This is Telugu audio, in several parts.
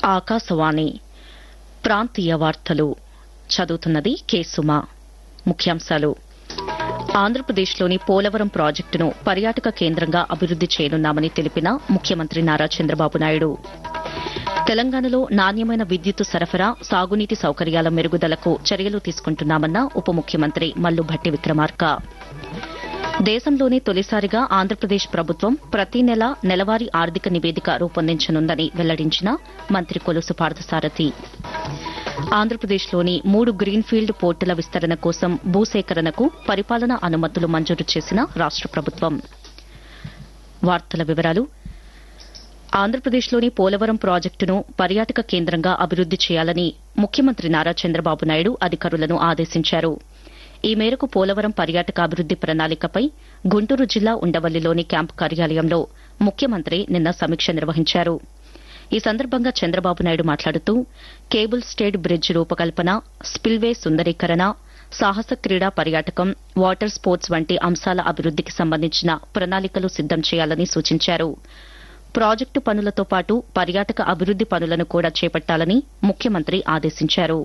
ఆకాశవాణి ప్రాంతీయ వార్తలు చదువుతున్నది కె సుమ ముఖ్యాంశాలు ఆంధ్రప్రదేశ్లోని పోలవరం ప్రాజెక్టును పర్యాటక కేంద్రంగా అభివృద్ది చేయనున్నామని తెలిపిన ముఖ్యమంత్రి నారా చంద్రబాబు నాయుడు తెలంగాణలో నాణ్యమైన విద్యుత్ సరఫరా సాగునీటి సౌకర్యాల మెరుగుదలకు చర్యలు తీసుకుంటున్నామన్న ఉప ముఖ్యమంత్రి మల్లు భట్టి విక్రమార్క దేశంలోనే తొలిసారిగా ఆంధ్రప్రదేశ్ ప్రభుత్వం ప్రతి నెల నెలవారీ ఆర్థిక నివేదిక రూపొందించనుందని వెల్లడించిన మంత్రి కొలుసు పార్థసారథి ఆంధ్రప్రదేశ్లోని మూడు గ్రీన్ఫీల్డ్ పోర్టుల విస్తరణ కోసం భూసేకరణకు పరిపాలనా అనుమతులు మంజూరు చేసిన రాష్ట ప్రభుత్వం వార్తల వివరాలు ఆంధ్రప్రదేశ్లోని పోలవరం ప్రాజెక్టును పర్యాటక కేంద్రంగా అభివృద్ది చేయాలని ముఖ్యమంత్రి నారా చంద్రబాబు నాయుడు అధికారులను ఆదేశించారు ఈ మేరకు పోలవరం పర్యాటక అభివృద్ది ప్రణాళికపై గుంటూరు జిల్లా ఉండవల్లిలోని క్యాంపు కార్యాలయంలో ముఖ్యమంత్రి నిన్న సమీక్ష నిర్వహించారు ఈ సందర్భంగా చంద్రబాబు నాయుడు మాట్లాడుతూ కేబుల్ స్టేట్ బ్రిడ్జ్ రూపకల్పన స్పిల్వే సుందరీకరణ సాహస క్రీడా పర్యాటకం వాటర్ స్పోర్ట్స్ వంటి అంశాల అభివృద్దికి సంబంధించిన ప్రణాళికలు సిద్దం చేయాలని సూచించారు ప్రాజెక్టు పనులతో పాటు పర్యాటక అభివృద్ది పనులను కూడా చేపట్టాలని ముఖ్యమంత్రి ఆదేశించారు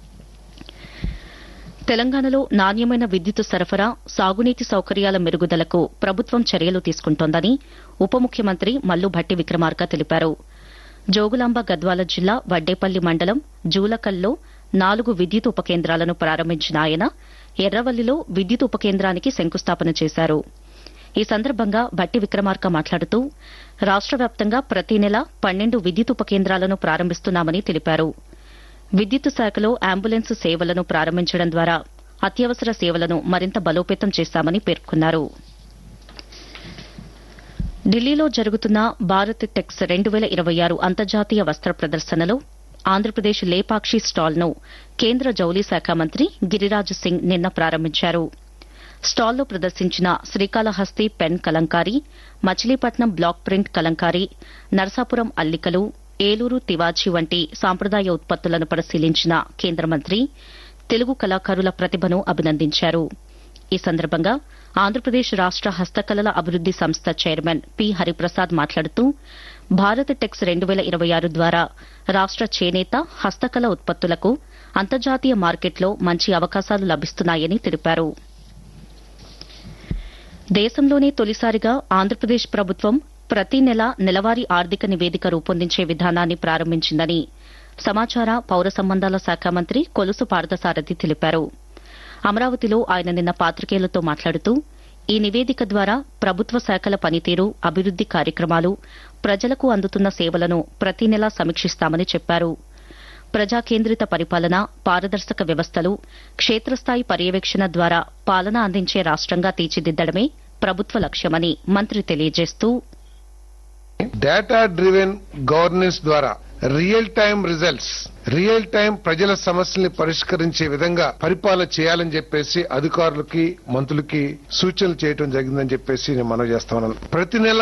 తెలంగాణలో నాణ్యమైన విద్యుత్ సరఫరా సాగునీటి సౌకర్యాల మెరుగుదలకు ప్రభుత్వం చర్యలు తీసుకుంటోందని ఉప ముఖ్యమంత్రి మల్లు భట్టి విక్రమార్క తెలిపారు జోగులాంబ గద్వాల జిల్లా వడ్డేపల్లి మండలం జూలకల్లో నాలుగు విద్యుత్ ఉపకేంద్రాలను ప్రారంభించిన ఆయన ఎర్రవల్లిలో విద్యుత్ ఉపకేంద్రానికి శంకుస్థాపన చేశారు ఈ సందర్భంగా భట్టి విక్రమార్క మాట్లాడుతూ రాష్ట వ్యాప్తంగా ప్రతి నెల పన్నెండు విద్యుత్ ఉపకేంద్రాలను ప్రారంభిస్తున్నామని తెలిపారు విద్యుత్ శాఖలో అంబులెన్స్ సేవలను ప్రారంభించడం ద్వారా అత్యవసర సేవలను మరింత బలోపేతం చేశామని పేర్కొన్నారు ఢిల్లీలో జరుగుతున్న భారత్ టెక్స్ రెండు వేల ఇరవై ఆరు అంతర్జాతీయ వస్త్ర ప్రదర్శనలో ఆంధ్రప్రదేశ్ లేపాక్షి స్టాల్ను కేంద్ర జౌళి శాఖ మంత్రి గిరిరాజ్ సింగ్ నిన్న ప్రారంభించారు స్టాల్లో ప్రదర్శించిన Srikalahasti pen Kalamkari Machilipatnam block print Kalamkari Narasapuram అల్లికలు ఏలూరు తివాచి వంటి సాంప్రదాయ ఉత్పత్తులను పరిశీలించిన కేంద్ర మంత్రి తెలుగు కళాకారుల ప్రతిభను అభినందించారు ఈ సందర్భంగా ఆంధ్రప్రదేశ్ రాష్ట హస్తకళల అభివృద్ది సంస్థ చైర్మన్ పి హరిప్రసాద్ మాట్లాడుతూ భారత్ టెక్స్ రెండు వేల ఇరవై ఆరు ద్వారా రాష్ట చేనేత హస్తకళ ఉత్పత్తులకు అంతర్జాతీయ మార్కెట్లో మంచి అవకాశాలు లభిస్తున్నాయని తెలిపారు దేశంలోనే తొలిసారిగా ఆంధ్రప్రదేశ్ ప్రభుత్వం ప్రతి నెల నెలవారీ ఆర్థిక నివేదిక రూపొందించే విధానాన్ని ప్రారంభించిందని సమాచార పౌర సంబంధాల శాఖ మంత్రి కొలుసు పార్థసారథి తెలిపారు అమరావతిలో ఆయన నిన్న పాతికేయులతో మాట్లాడుతూ ఈ నివేదిక ద్వారా ప్రభుత్వ శాఖల పనితీరు అభివృద్ది కార్యక్రమాలు ప్రజలకు అందుతున్న సేవలను ప్రతి నెలా సమీక్షిస్తామని చెప్పారు ప్రజా కేంద్రిత పరిపాలన పారదర్శక వ్యవస్థలు క్షేత్రస్థాయి పర్యవేక్షణ ద్వారా పాలన అందించే రాష్టంగా తీర్చిదిద్దడమే ప్రభుత్వ లక్ష్యమని మంత్రి తెలియజేస్తూ డేటా డ్రివెన్ గవర్నెన్స్ ద్వారా real time results real time ప్రజల సమస్యల్ని పరిష్కరించే విధంగా పరిపాలన చేయాలని చెప్పేసి అధికారులకి మంత్రులకి సూచనలు చేయడం జరిగిందని చెప్పేసి నేను మనవి చేస్తా ఉన్నాను ప్రతి నెల